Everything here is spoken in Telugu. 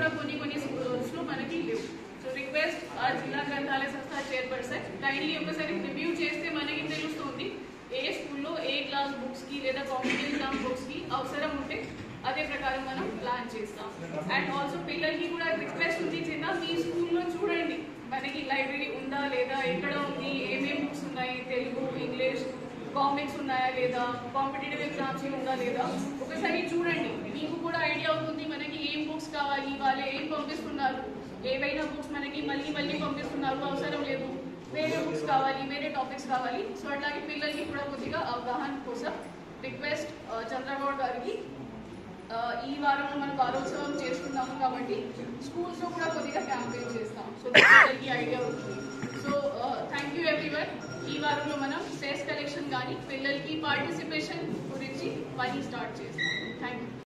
కూడా కొన్ని కొన్ని స్కూల్స్ లో మనకి లేవు సో రిక్వెస్ట్ ఆ జిల్లా గ్రంథాలయ సంస్థ చైర్పర్సన్ కైండ్లీ ఒకసారి రివ్యూ చేస్తే మనకి తెలుస్తుంది ఏ స్కూల్లో ఏ క్లాస్ బుక్స్ కి లేదా కాంపిటేటివ్ ఎగ్జామ్ బుక్స్ కి అవసరం ఉంటే అదే ప్రకారం మనం ప్లాన్ చేస్తాం అండ్ ఆల్సో పిల్లలకి కూడా రిక్వెస్ట్ ఉంది చిన్న మీ స్కూల్లో చూడండి మనకి లైబ్రరీ ఉందా లేదా ఎక్కడ ఉంది ఏమేమి బుక్స్ ఉన్నాయి తెలుగు ఇంగ్లీష్ కామిక్స్ ఉన్నాయా లేదా కాంపిటేటివ్ ఎగ్జామ్స్ ఉందా లేదా ఒకసారి చూడండి మీకు కూడా ఐడియా అవుతుంది మనకి ఏం బుక్స్ కావాలి వాళ్ళు ఏం పంపిస్తున్నారు ఏవైనా బుక్స్ మనకి మళ్ళీ మళ్ళీ పంపిస్తున్నారు అవసరం లేదు వేరే బుక్స్ కావాలి వేరే టాపిక్స్ కావాలి సో అట్లాగే పిల్లలకి కూడా కొద్దిగా అవగాహన కోసం రిక్వెస్ట్ చంద్రగౌడ్ గారికి ఆ, ఈ వారంలో మనం వారోత్సవం చేస్తున్నాము కాబట్టి స్కూల్స్ లో కూడా కొద్దిగా క్యాంపెయిన్ చేస్తాం సో పిల్లలకి ఐడియా ఉంటుంది సో థ్యాంక్ యూ ఎవ్రీవన్ ఈ వారంలో మనం సెస్ కలెక్షన్ కానీ పిల్లలకి పార్టిసిపేషన్ గురించి పని స్టార్ట్ చేస్తాం థ్యాంక్ యూ